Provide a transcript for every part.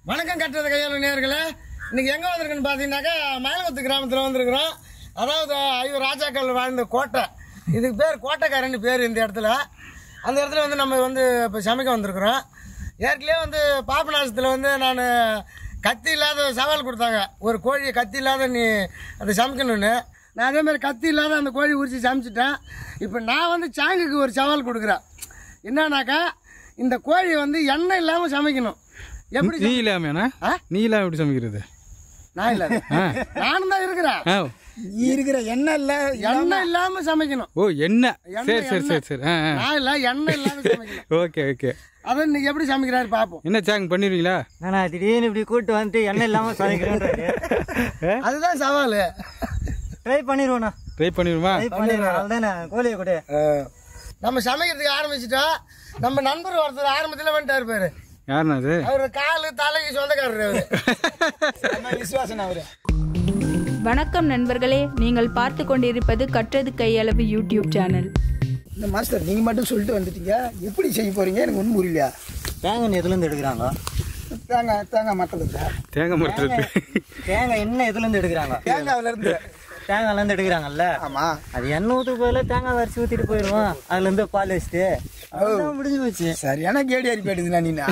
வணக்கம் கட்டுறது கையாள நேர்களே இன்னைக்கு எங்க வந்திருக்குன்னு பாத்தீங்கன்னாக்கா மயிலமுத்து கிராமத்துல வந்திருக்கிறோம் அதாவது ஐயோ ராஜாக்கள் வாழ்ந்த கோட்டை இதுக்கு பேர் கோட்டைக்காரன்னு பேர் இந்த இடத்துல அந்த இடத்துல வந்து நம்ம வந்து இப்போ சமைக்க வந்திருக்கிறோம் ஏற்கனவே வந்து பாபநாசத்தில் வந்து நான் கத்தி இல்லாத சவால் கொடுத்தாங்க ஒரு கோழியை கத்தி இல்லாத நீ அதை சமைக்கணும்னு நான் அதே மாதிரி கத்தி இல்லாத அந்த கோழி உரிச்சு சமைச்சிட்டேன் இப்போ நான் வந்து சாங்குக்கு ஒரு சவால் கொடுக்குறேன் என்னன்னாக்கா இந்த கோழி வந்து எண்ணெய் இல்லாமல் சமைக்கணும் எப்படி நீ இல்லாமண்ணா ஆ? நீ இல்லாம எப்படி சமைக்கிறது நான் இல்லை நானும் தான் இருக்கிறேன் ஆ இருக்கிற எண்ணெய் இல்ல எண்ணெய் இல்லாம சமைக்கணும் ஓ என்ன எண்ணெய், சரி சரி சரி சரி ஆ ஆ நான் இல்ல எண்ணெய் இல்லாம சமைக்கணும் ஓகே ஓகே அதை இன்னைக்கு எப்படி சமைக்கிறாரு பாப்போம் என்ன சாங் பண்ணிடுவீங்களா நானா திடீர்னு இப்படி கூட்டு வந்துட்டு எண்ணெய் இல்லாம சமைக்கிறேன்றாரு அதுதான் சவால் ட்ரை பண்ணிடுவோண்ணா ட்ரை பண்ணிடுமா ட்ரை பண்ணிடுவோம் அதுதானே கோழியை கூட நம்ம சமைக்கிறதுக்கு ஆரம்பிச்சிட்டோம் நம்ம நண்பர் ஒருத்தர் ஆரம்பத்துல வந்துட்டாரு பாரு யாருண்ணா அது அவரு காலு தலைக்கு சொந்தக்காரர் அவரு விசுவாசன் அவரு வணக்கம் நண்பர்களே நீங்கள் பார்த்து கொண்டிருப்பது கற்றது கையளவு யூடியூப் சேனல் இந்த மாஸ்டர் நீங்க மட்டும் சொல்லிட்டு வந்துட்டீங்க எப்படி செய்ய போறீங்க எனக்கு ஒன்றும் புரியலையா தேங்காய் எதுல இருந்து எடுக்கிறாங்க தேங்காய் தேங்காய் மட்டதுக்கு தேங்காய் மரத்துல தேங்காய் எண்ணெய் எதுல இருந்து எடுக்கிறாங்க தேங்காயில இருந்து தேங்காய்ல இருந்து எடுக்கிறாங்கல்ல ஆமா அது எண்ணெய் ஊத்து போயில தேங்காய் வரைச்சி ஊத்திட்டு போயிடுவோம் அதுல இருந்து பால் வச்சுட்டு அவ்வளவுதான் முடிஞ்சு போச்சு சரியான கேடி அரி போயிடுதுண்ணா நீனா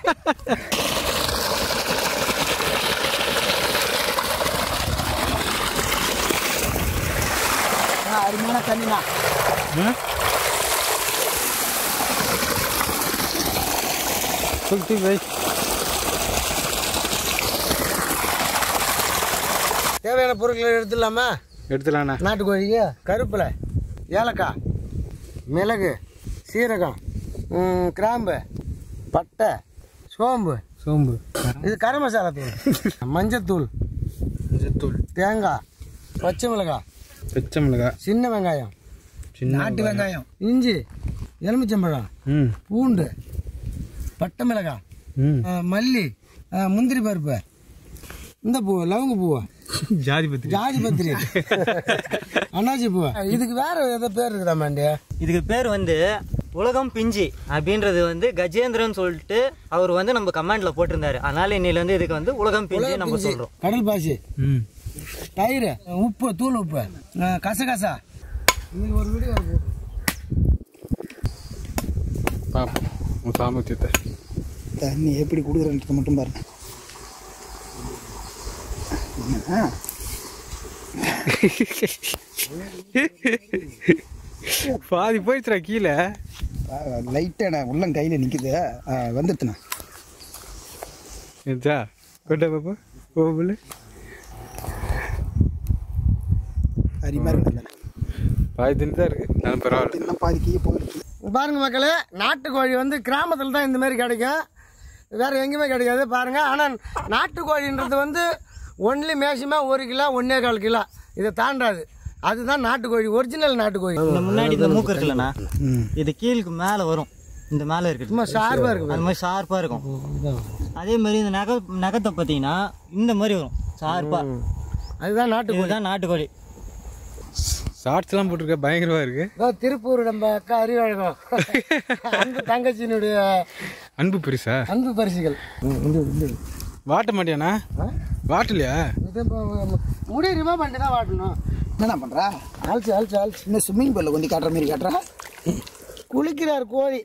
ஆ, அருமையான தண்ணிண்ணா தூக்கி தூக்கி வை தேவையான பொருட்களை எடுத்துடலாமா எடுத்துலாண்ணா நாட்டுக்கோழிக்கு கருப்பில் ஏலக்காய் மிளகு சீரகம் ம், கிராம்பு பட்டை சோம்பு சோம்பு இது கரம் மசாலா தூள் மஞ்சத்தூள் மஞ்சத்தூள் தேங்காய் பச்சை மிளகாய் பச்சை மிளகாய் சின்ன வெங்காயம் சின்ன நாட்டு வெங்காயம் இஞ்சி எலுமிச்சம்பழம் ம் பூண்டு பட்டை மிளகாய் ம் ஆ, மல்லி ஆ, முந்திரி பருப்பு இந்த பூ லவங்க பூவா ஜாதி பத்திரி ஜாதி பத்திரி அண்ணாச்சி பூ இதுக்கு வேற ஏதோ பேர் இருக்குதா மாண்டி இதுக்கு பேர் வந்து உலகம் பிஞ்சி அப்படின்றது வந்து கஜேந்திரன் சொல்லிட்டு அவர் வந்து நம்ம கமெண்ட்ல போட்டிருந்தாரு அதனால இன்னையில வந்து இதுக்கு வந்து உலகம் பிஞ்சி நம்ம சொல்றோம் கடல் பாசி ம் தயிர் உப்பு தூள் உப்பு ஆ, கசகசா இன்னைக்கு ஒரு வீடியோ பாப்போம் உன் சாமர்த்தியத்தை தண்ணி எப்படி கொடுக்குறன்றது மட்டும் பாருங்க ஆ, பாதி போயிடுச்சுடா கீழே ஆ, லைட்டா நான் உள்ளம் கையில நிக்குது ஆ, வந்துட்டுண்ணா எச்சா கொட்டா பாப்பா ஓ புல்லு அருமையா இருக்கு பாதி தின்னு தான் இருக்கு நான் பரவாயில்ல இன்னும் பாதி கீழே போயிருக்கு பாருங்க மக்களே நாட்டுக்கோழி வந்து கிராமத்தில் தான் இந்த மாதிரி கிடைக்கும் வேற எங்கேயுமே கிடைக்காது பாருங்க ஆனால் நாட்டுக்கோழின்றது வந்து ஒன்லி மேக்சிமம் ஒரு கிலோ ஒன்னே கால் கிலோ இதை தாண்டாது அதுதான் நாட்டுக்கோழி ஒரிஜினல் நாட்டுக்கோழி இந்த முன்னாடி இந்த மூக்கு இருக்குல்லண்ணா இது கீழுக்கு மேல வரும் இந்த மேல இருக்கு சும்மா ஷார்ப்பாக இருக்கு அந்த மாதிரி ஷார்ப்பா இருக்கும் அதே மாதிரி இந்த நகை நகத்தை பார்த்தீங்கன்னா இந்த மாதிரி வரும் ஷார்ப்பா அதுதான் நாட்டுக்கோழி இதுதான் நாட்டுக்கோழி ஷார்ட்ஸ்லாம் போட்டிருக்க பயங்கரமா இருக்கு இதோ திருப்பூர் நம்ம அக்கா அறிவழகம் அந்த தங்கச்சியினுடைய அன்பு பெருசா அன்பு பரிசுகள் வாட்ட மாட்டியாண்ணா வாட்டலையா இது இப்போ முடி ரிமூவ் பண்ணிட்டு தான் வாட்டணும் என்னண்ணா பண்றா ஆல்ச்சு ஆல்ச்சு ஆல்ச்சு இன்னும் ஸ்விம்மிங் பூல்ல கொண்டு காட்டுற மாதிரி காட்டுறா குளிக்கிறார் கோழி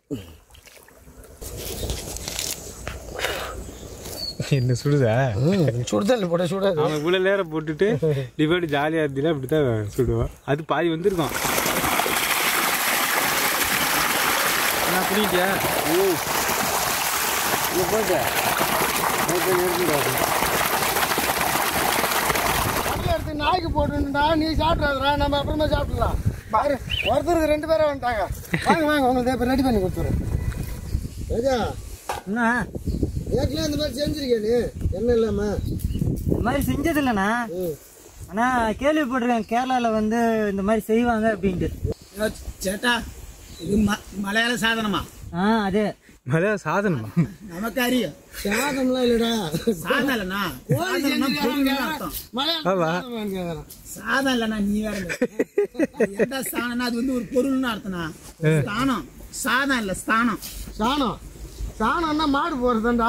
என்ன சுடுதா சுடுதல் போட சுடாது அவன் இவ்வளோ நேரம் போட்டுட்டு டிபேட் ஜாலியாக இருந்தீங்கன்னா அப்படி தான் சுடுவான் அது பாதி வந்திருக்கும் நான் புரியுட்டியா இங்க போட்டு எடுத்து நாய்க்கு போட்டுடா நீ சாப்பிட்றாதா நம்ம அப்புறமா சாப்பிடலாம் பாரு ஒருத்தருக்கு ரெண்டு பேரும் வந்துட்டாங்க வாங்க வாங்க உங்களுக்கு இப்போ ரெடி பண்ணி கொடுத்துறேன் ராஜா என்ன ஏற்கனவே இந்த மாதிரி செஞ்சிருக்கே நீ என்ன இல்லாம இந்த மாதிரி செஞ்சது இல்லைண்ணா ஆனா கேள்விப்பட்டிருக்கேன் கேரளால வந்து இந்த மாதிரி செய்வாங்க அப்படின்ட்டு சேட்டா இது மலையாள சாதனமா ஆ அதே மழை சாதனமா நமக்கு அறியும் சாதம்லாம் இல்லடா சாதம் இல்லைண்ணா கோழி செஞ்சிருக்காங்க மலையாளம் கேட்கறேன் சாதம் இல்லைண்ணா நீ வேற அது எந்த ஸ்தானம்னா அது வந்து ஒரு பொருள்னு அர்த்தம்னா ஸ்தானம் சாதம் இல்ல ஸ்தானம் சாணம் சாணம்னா மாடு போறதுண்டா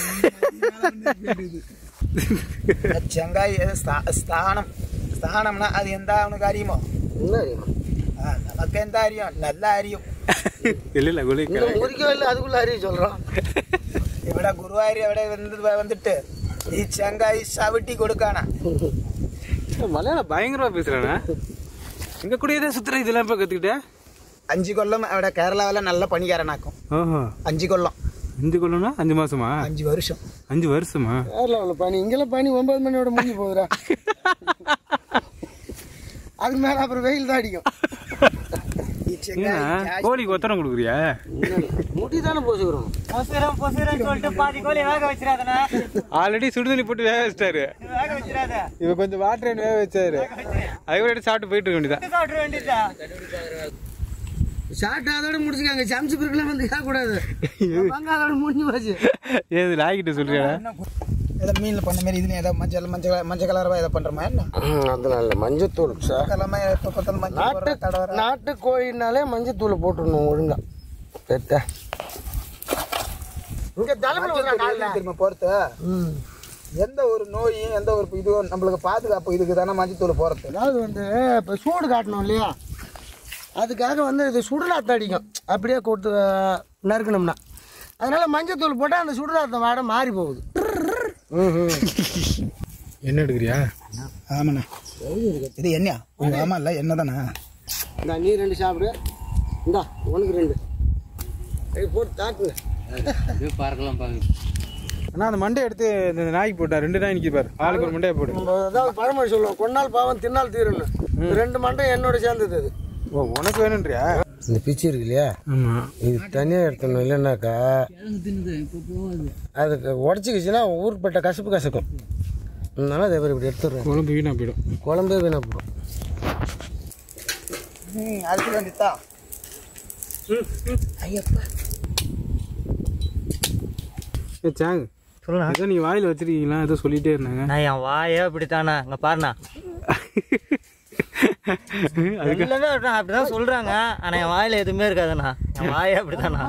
செங்காய் எது ஸ்தா- ஸ்தானம் ஸ்தானம்னா அது எந்த அவனுக்கு அறியுமோ என்ன அறியும் ஆ, நமக்கு எந்த அறியும் நல்லா அறியும் இல்ல இல்ல குலி இந்த முறிக்கவே இல்லை அதுக்குள்ள அறிய சொல்றோம் ഇവിടെ ഗുരുവായൂർ എവിടെ വന്നത് വന്നിട്ട് ഈ ചെങ്കായി ചവിട്ടി കൊടുക്കാനാ மலையாளம் பயங்கரமா பேசுறானே எங்க கூட ஏதோ சுத்துற இதெல்லாம் இப்ப கத்துக்கிட்ட അഞ്ചു കൊല്ലം അവിടെ കേരളാവിലെ നല്ല പണിക്കാരനാക്കും ஓஹோ അഞ്ചു കൊല്ലം அஞ்சு கொள்ளனா அஞ்சு மாசமா അഞ്ചു വർഷം அஞ்சு வருஷமா கேரளா உள்ள பனி இங்கெல்லாம் பனி ஒன்பது மணியோட முடிஞ்சு போகுதுடா அதுக்கு மேல அப்புறம் வெயில் தான் அடிக்கும் ഈ ചെങ്കായി ஏன்னா கோழிக்கு ஒத்தரம் கொடுக்குறியா முடி தானே போச்சுக்கிறோம் பொசுரம் பொசுரன்னு சொல்லிட்டு பாதி கோழி வேக வச்சிடாதண்ணா ஆல்ரெடி சுடுதண்ணி போட்டு வேக வச்சிட்டாரு வேக வச்சிடாத இவ கொஞ்சம் வாட்டர் வேக வச்சாரு அதை கூட எடுத்து சாப்பிட்டு போயிட்டு இருக்க வேண்டியதான் சாப்பிட வேண்டியதா ஷார்ட் அதோட முடிச்சுக்காங்க சமைச்சு பிறகுலாம் வந்து கேட்கக்கூடாது வாங்க அதோட முடிஞ்சு போச்சு ஏது நாய்கிட்ட சொல்றியா ஏதோ மீனில் பண்ண மாதிரி இதுலையும் ஏதோ மஞ்சள் மஞ்சள் மஞ்சள் கலரவா ஏதோ பண்ணுறமா என்ன அதெல்லாம் இல்லை மஞ்சத்தூள் கிழமை எப்போ பார்த்தாலும் மஞ்சள் நாட்டு போடுற, தடவுற. நாட்டு கோழினாலே மஞ்சத்தூள் போட்டுடணும் ஒழுங்கா பெத்த இங்க தலைமையில் மஞ்சள் தூள் எதுக்கு திரும்ப பொறுத்து எந்த ஒரு நோயும் எந்த ஒரு இதுவும் நம்மளுக்கு பாதுகாப்பு இதுக்கு தானே மஞ்சள் தூள் போறது அதாவது வந்து இப்போ சூடு காட்டணும் இல்லையா அதுக்காக வந்து இது சுடுநாத்தம் அடிக்கும் அப்படியே கொடுத்து நறுக்கணும்னா அதனால மஞ்சத்தூள் போட்டால் அந்த சுடுநாத்தம் வாடை மாறி போகுது என்ன எடுக்கிறியா ஆமாண்ணா இது என்னையா உங்க ஆமா இல்லை என்ன தானே இந்தா நீ ரெண்டு சாப்பிடு இந்தா உனக்கு ரெண்டு இது போட்டு தாக்குங்க அண்ணா அந்த மண்டை எடுத்து இந்த நாய்க்கு போட்டா ரெண்டு நாய் நிக்கி பாரு ஆளுக்கு ஒரு மண்டையை போடு நம்ம அதாவது பழமொழி சொல்லுவோம் கொன்னால் பாவம் தின்னால் தீரும்னு இந்த ரெண்டு மண்டை என்னோட சேர்ந்தது அது ஓ உனக்கு வேணுன்றியா இந்த பிச்சு இருக்கு இல்லையா ஆமா இது தனியாக எடுத்தணும் இல்லைன்னாக்கா அதுக்கு உடச்சிக்கிச்சுன்னா ஊர்பட்ட கசப்பு கசக்கும் அதனால அதே மாதிரி இப்படி எடுத்துடுறேன் குழம்பு வீணா போயிடும் குழம்பே வீணா போடும் ம் அதுக்கு வேண்டியதா ஏ சாங் சொல்லுண்ணா ஏதோ நீ வாயில வச்சிருக்கீங்களா ஏதோ சொல்லிட்டே இருந்தாங்க நான் என் வாயே அப்படித்தானா இங்க பாருண்ணா எல்லாமே அப்படிதான் அப்படிதான் சொல்றாங்க ஆனா என் வாயில எதுவுமே இருக்காதுண்ணா என் வாயே அப்படித்தானா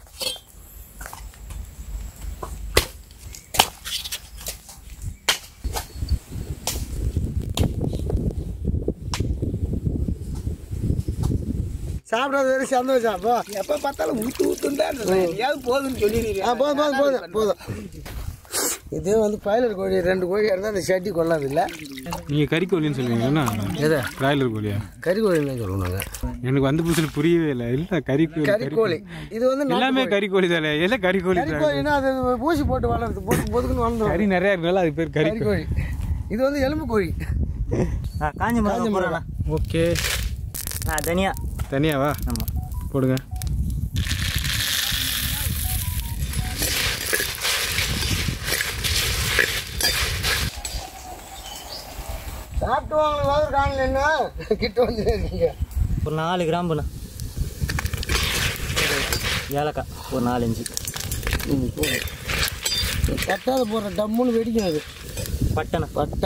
சாப்பிடாத வரைக்கும் சந்தோஷம் அப்போ எப்போ பார்த்தாலும் ஊத்து ஊத்துன்னு தான் எங்கேயாவது போதுன்னு சொல்லிடுறீங்க ஆ போதும் போதும் போதும் போதும் இதே வந்து பாய்லர் கோழி ரெண்டு கோழி இருந்தால் அந்த சட்டி கொள்ளாது இல்லை நீங்க கறி கோழின்னு சொல்லுவீங்கன்னா எதை பிராய்லர் கோழியா கறி கோழின்னு தான் சொல்லுவோம் நாங்கள் எனக்கு வந்து புதுசுல புரியவே இல்லை இல்ல கறி கோழி கறி கோழி இது வந்து நாட்டு எல்லாமே கறி கோழி தானே எல்லாம் கறி கோழி கறி கோழின்னா அது ஊசி போட்டு வளருது பொதுக்கு பொதுக்குன்னு வளர்ந்துடும் கறி நிறைய இருக்கனால அது பேர் கறி கறி கோழி இது வந்து எலும்பு கோழி நான் காஞ்சி மிளகா போடுறேண்ணா ஓகே நான் தனியா தனியாவா ஆமா போடுங்க சாப்பிட்டு வாங்க காணல என்ன கிட்ட வந்து நீங்க ஒரு நாலு கிராம்புண்ணா ஏலக்காய் ஒரு நாலு இஞ்சி பட்டாத போடுற டம்முன்னு வெடிக்கும் அது பட்டைண்ணா பட்டை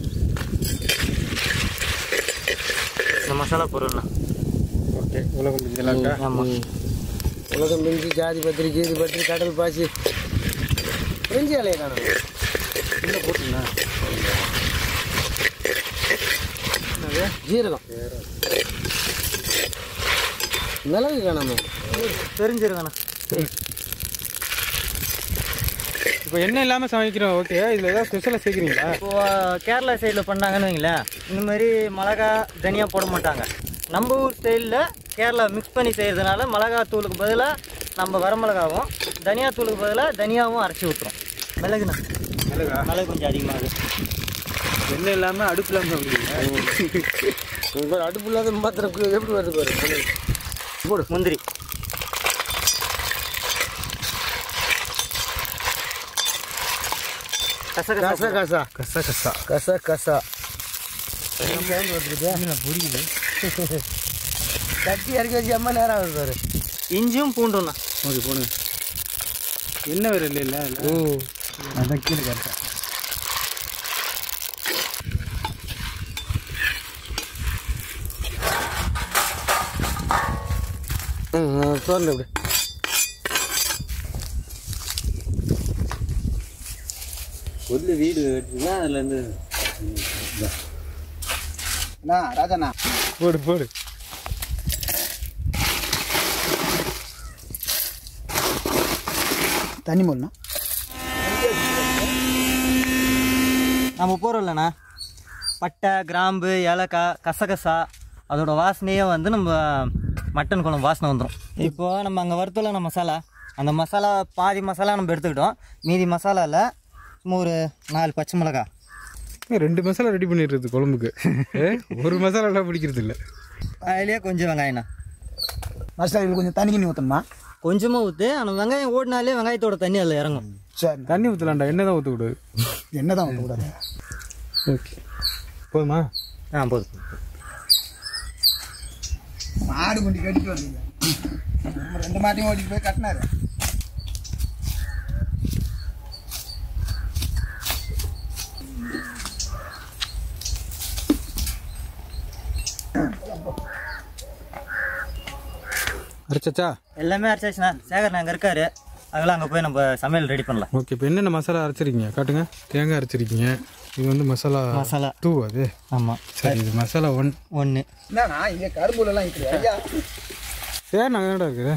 இந்த மசாலா பொருள்ண்ணா ஓகே உலகம் பிஞ்சலாக்கா ஆமாம் உலகம் பிஞ்சு ஜாதி பத்திரி கீதி பத்திரி கடல் பாசி பிரிஞ்சி இலையை காணும் இல்லை போட்டுண்ணா ஜீரகம் மிளகு காணாம தெரிஞ்சிருங்கண்ணா இப்போ என்ன இல்லாம சமைக்கிறோம் ஓகே இதுல ஏதாவது ஸ்பெஷலாக சேர்க்குறீங்களா இப்போ கேரளா சைடில் பண்ணாங்கன்னு வைங்களேன் இந்த மாதிரி மிளகா தனியா போட மாட்டாங்க நம்ம ஊர் ஸ்டைலில் கேரளா மிக்ஸ் பண்ணி செய்கிறதுனால மிளகா தூளுக்கு பதிலாக நம்ம வரமிளகாவும் தனியா தூளுக்கு பதிலாக தனியாவும் அரைச்சி ஊற்றுறோம் மிளகுண்ணா மிளகா மிளகு கொஞ்சம் அதிகமாகுது என்ன இல்லாம அடுப்பு இல்லாம சாப்பிடுவீங்க இப்போ அடுப்பு இல்லாத மாத்திரம் எப்படி வருது பாரு போடு முந்திரி கசகசா கசா கசா கசா கசா கசா கசா புரியுது கட்டி இறக்கி வச்சு அம்மா நேரம் ஆகுது பாரு இஞ்சியும் பூண்டும்ண்ணா ஓகே போடுங்க என்ன வேறு இல்லை இல்லை ம் அதான் கீழே கரெக்டாக ம் திறந்து விடு புல்லு வீடு வெட்டுனா அதுலேருந்து அண்ணா ராஜாண்ணா போடு போடு தண்ணி மூடணும் நம்ம போகிறோம் இல்லைண்ணா பட்டை கிராம்பு ஏலக்காய் கசகசா அதோட வாசனையே வந்து நம்ம மட்டன் குழம்பு வாசனை வந்துடும் இப்போ நம்ம அங்கே வறுத்தல நம்ம மசாலா அந்த மசாலா பாதி மசாலா நம்ம எடுத்துக்கிட்டோம் மீதி மசாலாவில் சும்மா ஒரு நாலு பச்சை மிளகா ரெண்டு மசாலா ரெடி பண்ணிடுறது குழம்புக்கு ஏ, ஒரு மசாலாலாம் பிடிக்கிறது இல்லை அதுலேயே கொஞ்சம் வெங்காயம்ண்ணா மசாலா கொஞ்சம் தண்ணி கிண்ணி ஊற்றணுமா கொஞ்சமாக ஊற்று அந்த வெங்காயம் ஓடினாலே வெங்காயத்தோட தண்ணி அதில் இறங்கும் சரி தண்ணி ஊற்றலாம்டா எண்ணெய் தான் ஊற்றக்கூடாது என்ன தான் ஊற்றக்கூடாது ஓகே போதுமா ஆ போதும் மாடு கொண்டு கட்டிட்டு வந்தீங்க நம்ம ரெண்டு மாட்டையும் ஓட்டிட்டு போய் கட்டினாரு அரைச்சாச்சா எல்லாமே அரைச்சாச்சுண்ணா சேகர் அங்கே இருக்காரு அதெல்லாம் அங்கே போய் நம்ம சமையல் ரெடி பண்ணலாம் ஓகே இப்போ என்னென்ன மசாலா அரைச்சிருக்கீங்க காட்டுங்க தேங்காய் அரைச்சிருக்கீங்க இது வந்து மசாலா மசாலா டூ அது ஆமாம் சரி இது மசாலா ஒன் ஒன்று என்னண்ணா இங்கே கரும்புலலாம் இருக்குது ஐயா சரி நாங்கள் என்னடா இருக்குது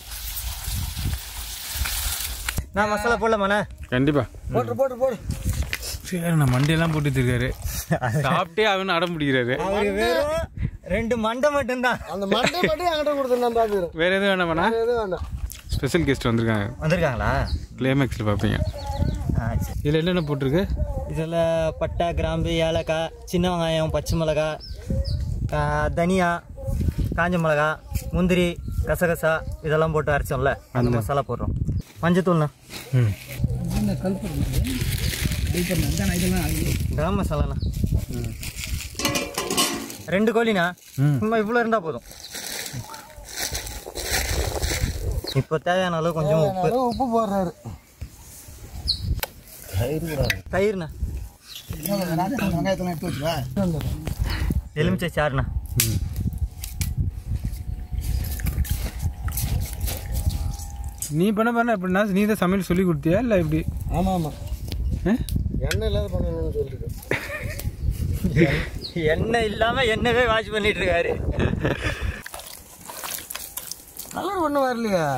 நான் மசாலா போடலாமாண்ணே கண்டிப்பா போட்டு போட்டு போடு சரி நான் மண்டியெல்லாம் போட்டு வச்சிருக்காரு சாப்பிட்டே அவனு அடம் பிடிக்கிறாரு அவருக்கு வெறும் ரெண்டு மண்டை மட்டும்தான் அந்த மண்டை மட்டும் என்கிட்ட கொடுத்து நான் பார்த்துக்கிறேன் வேற எதுவும் வேணாமாண்ணா எதுவும் வேண்டாம் ஸ்பெஷல் கெஸ்ட் வந்திருக்காங்க வந்திருக்காங்களா கிளைமேக்ஸில் பார்ப்பீங்க ஆ சரி இதில் என்னென்ன போட்டிருக்கு இதில் பட்டை கிராம்பு ஏலக்காய் சின்ன வெங்காயம் பச்சை மிளகா கா- தனியா காஞ்ச மிளகா முந்திரி கசகசா இதெல்லாம் போட்டு அரைச்சோம்ல அந்த மசாலா போடுறோம் மஞ்சத்தூள்ண்ணா ம் கரம் மசாலாண்ணா ரெண்டு கோழிண்ணா ம். சும்மா இவ்வளோ இருந்தால் போதும் இப்போ தேவையான அளவு கொஞ்சம் உப்பு அதனால உப்பு போடுறாரு தயிர்ண்ணா வெங்காயத்தெல்லாம் எடுத்து வச்சுவா எலுமிச்சை சாறுண்ணா நீ பண்ண பண்ண எப்படின்னா நீ தான் சமையல் சொல்லி கொடுத்தியா இல்லை எப்படி ஆமாம் ஆமாம் ஆ? எண்ணெய் இல்லாத பண்ணணும்னு சொல்லிட்டு எண்ணெய் இல்லாமல் எண்ணெவே வாஷ் பண்ணிட்டு இருக்காரு கலர் ஒன்றும் வரலையா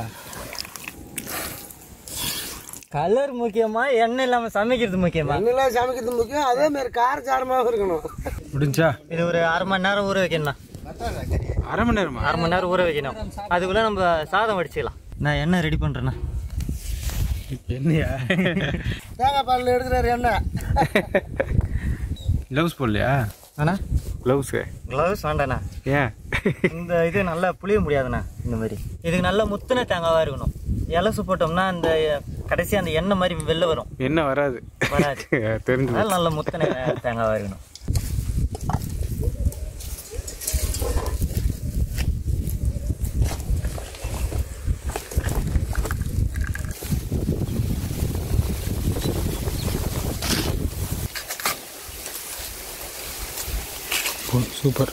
கலர் முக்கியமா எண்ணெய் இல்லாமல் சமைக்கிறது முக்கியமா எண்ணெய்லாம் சமைக்கிறது முக்கியம் அதே மாதிரி காரச்சாரமாகவும் இருக்கணும் முடிஞ்சா இது ஒரு அரை மணி நேரம் ஊற வைக்கணும்ண்ணா அரை மணி நேரமா அரை மணி நேரம் ஊற வைக்கணும் அதுக்குள்ளே நம்ம சாதம் வடிச்சிக்கலாம் நான் எண்ணெய் ரெடி பண்ணுறேண்ணா என்னையா தேங்காய் பாலில் எடுக்கிறாரு எண்ணெய் க்ளவுஸ் போடலையா அண்ணா க்ளவுஸு க்ளவுஸ் வேண்டாண்ணா ஏன் இந்த இது நல்லா புளிய முடியாதுண்ணா இந்த மாதிரி இதுக்கு நல்லா முத்தின தேங்காவாக இருக்கணும் இலசு போட்டோம்னா அந்த கடைசி அந்த எண்ணெய் மாதிரி வெளில வரும் என்ன வராது வராது தெரிஞ்சது அதனால நல்ல முத்தின தேங்காவாக இருக்கணும் சூப்பர்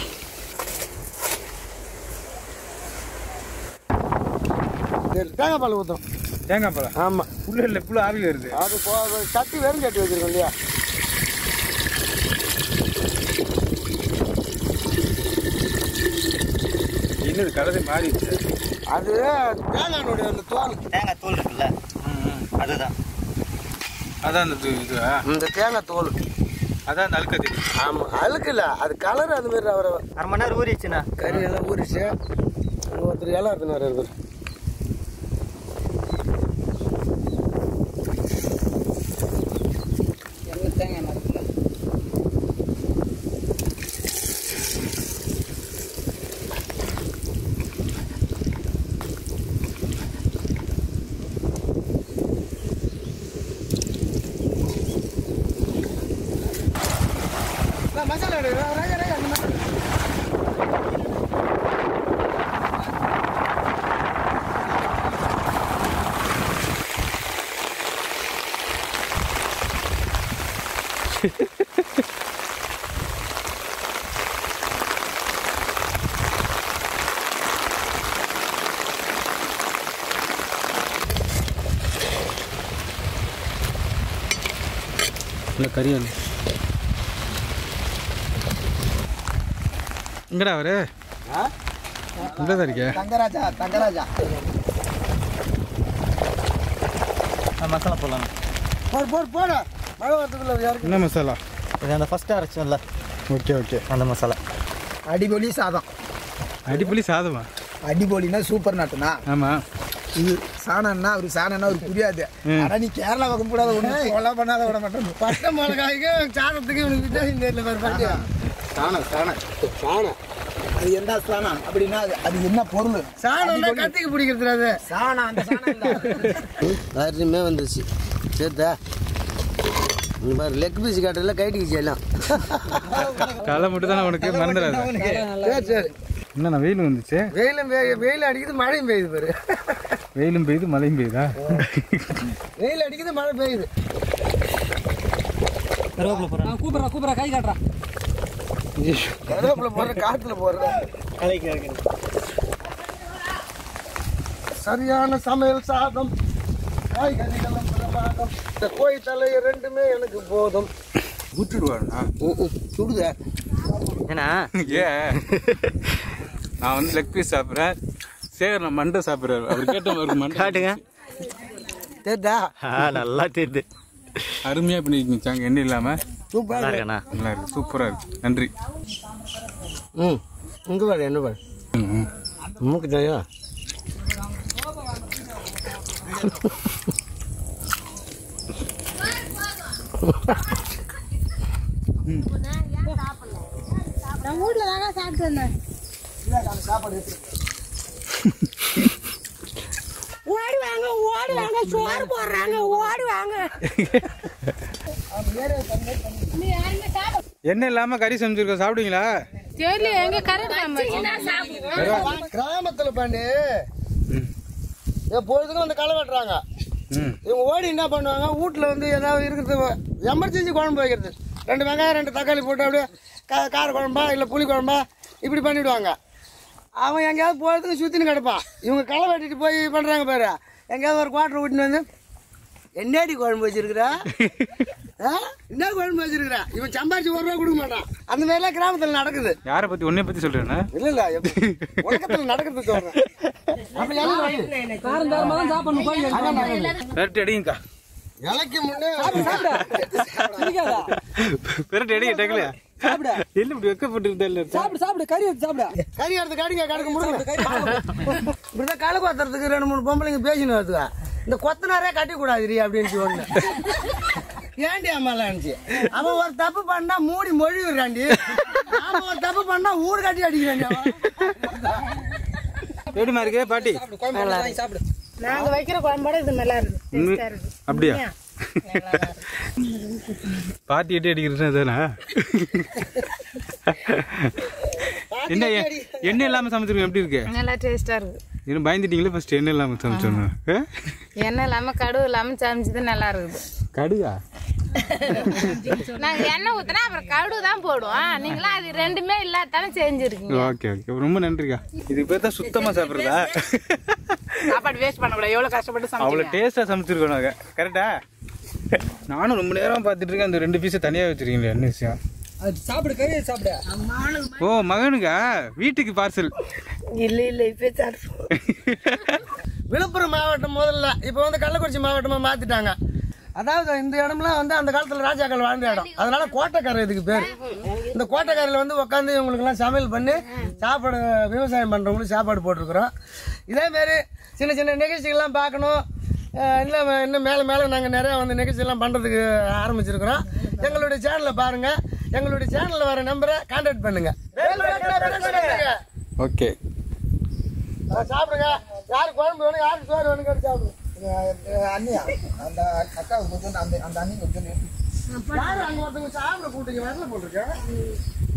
சரி தேங்காய் பால் ஊற்றும் தேங்காய் பழம் ஆமாம் புல்லு இல்லை புல்லு ஆவி வருது அது போ சட்டி வெறும் சட்டி வச்சிருக்கோம் இல்லையா என்னது கலரை மாறிடுச்சு அது தேங்காய்னுடைய அந்த தோல் தேங்காய் தூள் இருக்குல்ல அதுதான் அதான் அந்த இது- இதுவா இந்த தேங்காய் தோல் அதான் அந்த அழுக்க தெரியும் ஆமாம் அழுக்கு இல்லை அது கலர் அது மாதிரி அவரை அரை மணி நேரம் ஊறிடுச்சுண்ணா கறி எல்லாம் ஊறிச்சு ஒருத்தர் இலை எடுத்துன்னு வர இருக்கு மசாலா எடு ராஜா ராஜா அந்த மசாலா இல்லை கறி வந்து எங்கடா அவரு எங்கே தான் இருக்கே தங்கராஜா தங்கராஜா மசாலா போடலாம் போடு போடு போடு மழை வரதுக்குள்ள யாருக்கு என்ன மசாலா இது அந்த ஃபஸ்ட்டு அரைச்சோம்ல ஓகே ஓகே அந்த மசாலா அடிபொலி சாதம் அடிப்பொலி சாதமா அடிபொலினா சூப்பர் நாட்டுனா ஆமாம் இது சாணம்னா அவருக்கு சாணம்னா அவருக்கு புரியாது ஆனா நீ கேரளா பக்கம் கூடாத ஒண்ணு கொலை பண்ணாத விட மாட்டேன் பட்டை மிளகாய்க்கு சாணத்துக்கு இவனுக்கு வித்தியாசம் தெரியல பாரு பாட்டியா சாணம் சாணம் சாணம் அது எந்த சாணம் அப்படின்னா அது அது என்ன பொருள் சாணம்னா கத்திக்கு பிடிக்கிறது அது சாணம் அந்த சாணம் இல்ல அருமையாக வந்துருச்சு சேர்த்தா இந்த மாதிரி லெக் பீஸ் காட்டில் கைட்டிக்கிச்சு எல்லாம் களை மட்டும் தானே உனக்கு மறந்துடாது சரி சரி என்னண்ணா வெயில் வந்துச்சு வெயிலும் பெய்ய- வெயில் அடிக்குது மழையும் பெய்யுது பாரு வெயிலும் பெய்யுது மழையும் பெய்யுதா வெயில் அடிக்குது மழை பெய்யுது கருவேப்பிலை போடுறேன் கருவேப்பிலை போடுற காத்துல போடுற சரியான சமையல் சாதம் காய்கறிகளும் பிரமாதம் இந்த கோழி தலை ரெண்டுமே எனக்கு போதும் விட்டுடுவாருண்ணா சுடுத ஏன்னா ஏன் நான் வந்து லெக் பீஸ் சாப்பிட்றேன் சேகர் நான் மண்டை சாப்பிட்றாரு அவர் கேட்ட மாதிரி மண்டை காட்டுங்க தெரியுதா ஆ நல்லா தெரியுது அருமையாக பண்ணிருக்கீங்க சாங்க எண்ணெய் இல்லாமல் நல்லா இருக்கண்ணா நல்லா இருக்கு சூப்பராக இருக்கு நன்றி ம் இங்கே பாரு என்ன பாரு ம், ம். மூக்கு தெரியும் நான் வீட்டில் தாங்க சாப்பிட்டு வந்தேன் ஓடி வாங்க ஓடி வாங்க சோறு போடுறாங்க ஓடி வாங்க நீ யாருமே சாப்பிட எண்ணெய் இல்லாமல் கறி சமைச்சிருக்கோம் சாப்பிடுவீங்களா தெரியல எங்க கரெக்ட் கிராமத்துல பாண்டி எப்பொழுதுக்கும் வந்து களை வெட்டுறாங்க ம் இவங்க ஓடி என்ன பண்ணுவாங்க வீட்டில் வந்து ஏதாவது இருக்கிறது எமர்ஜென்சி குழம்பு வைக்கிறது ரெண்டு வெங்காயம் ரெண்டு தக்காளி போட்டு அப்படியே கா கார குழம்பா இல்லை புளி குழம்பா இப்படி பண்ணிவிடுவாங்க அவன் எங்கேயாவது போகிறதுக்கு சுற்றின்னு கிடப்பான் இவங்க களை வெட்டிட்டு போய் பண்ணுறாங்க பாரு எங்கேயாவது ஒரு குவாட்டர் விட்டுன்னு வந்து என்னடி குழம்பு வச்சிருக்கிறா ஆ? என்ன குழம்பு வச்சிருக்கிறா இவன் சம்பாரிச்சு ஒரு ரூபா கொடுக்க மாட்டான் அந்த மாதிரிலாம் கிராமத்தில் நடக்குது யாரை பற்றி உன்னை பற்றி சொல்கிறேண்ணா இல்ல இல்ல எப்ப- உலகத்துல நடக்கிறது சொல்றேன் அப்ப எல்லாம் பெரட்டு அடிங்கக்கா இலைக்கு முன்னே பெரட்டு அடிங்க டக்குல என்ன இப்படி வெக்கப்பட்டு இல்லை கறி எடுத்து காடிங்க கடுக்க முடியும் இப்படிதான் களை கொத்துறதுக்கு ரெண்டு மூணு பொம்பளைங்க பேசினு வருதுங்க இந்த கொத்தனாரே கட்டி கூடாதுரி அப்படின்னு ஒண்ணு ஏண்டி அம்மாலான்ச்சு அவன் ஒரு தப்பு பண்ணா மூடி மொழிவிடுறாண்டி அவன் ஒரு தப்பு பண்ணா ஊடு கட்டி அடிக்கிறாண்டி அவன் எப்படிமா இருக்கு பாட்டி நாங்க வைக்கிற குழம்போட இது நல்லா இருக்கு உண்மை- அப்படியா பாட்டி எட்டி அடிக்கிறது தானே என்ன எ- எண்ணெய் இல்லாம சமைச்சிருக்கோம் எப்படி இருக்கு நல்லா டேஸ்டா இருக்கு இன்னும் பயந்துட்டீங்களே ஃபர்ஸ்ட் எண்ணெய் இல்லாம சமைச்சோன்னு ஆ? எண்ணெய் இல்லாம கடுகு இல்லாம சமைச்சது நல்லா இருக்குது கடுகா நாங்க எண்ணெய் ஊத்தினா அப்புறம் கடுகு தான் போடுவோம் நீங்களாம் அது ரெண்டுமே இல்லாதானே செஞ்சிருக்கீங்க ஓகே ஓகே ரொம்ப நன்றிக்கா இதுக்கு பேர் தான் சுத்தமா சாப்பிடுறதா சாப்பாடு வேஸ்ட் பண்ணக்கூடாது எவ்வளவு கஷ்டப்பட்டு அவ்வளோ டேஸ்டா சமைச்சிருக்கோம் நாங்க கரெக்டா நானும் ரொம்ப நேரம் பார்த்துட்டு இருக்கேன் அந்த ரெண்டு பீஸை தனியா வச்சிருக்கீங்களே என்ன விஷயம் சாப்பிடு கறி சாப்பிடு ஓ மகனுக்கா வீட்டுக்கு பார்சல் இல்ல இல்ல இப்ப சாப்பிடுவோம் விழுப்புரம் மாவட்டம் முதல்ல இப்போ வந்து கள்ளக்குறிச்சி மாவட்டமா மாத்திட்டாங்க அதாவது இந்த இடம்லாம் வந்து அந்த காலத்துல ராஜாக்கள் வாழ்ந்த இடம் அதனால கோட்டைக்கரை இதுக்கு பேர் இந்த கோட்டைக்கரையில் வந்து உட்காந்து இவங்களுக்கெல்லாம் சமையல் பண்ணி சாப்பாடு விவசாயம் பண்றவங்களுக்கு சாப்பாடு போட்டிருக்கிறோம் இதே மாதிரி சின்ன சின்ன நிகழ்ச்சிகள்லாம் பார்க்கணும் அஹ் இன்னும் இன்னும் மேலே மேலே நாங்கள் நிறையா வந்து நிகழ்ச்சியெல்லாம் பண்ணுறதுக்கு ஆரம்பிச்சிருக்கிறோம் எங்களுடைய சேனலை பாருங்கள் எங்களுடைய சேனலில் வர நம்பரை கான்டாக்ட் பண்ணுங்கள் ஓகே சாப்பிடுங்க யாருக்கு குழம்பு வேணும் யாருக்கு சோறு வேணும் கேட்டு சாப்பிடுங்க அண்ணியா அந்த அக்காவுக்கு கொஞ்சம் அந்த அந்த அண்ணி கொஞ்சம் யாரு அங்க ஒருத்தவங்க சாப்பிட கூட்டீங்க வரல போட்டிருக்கேன்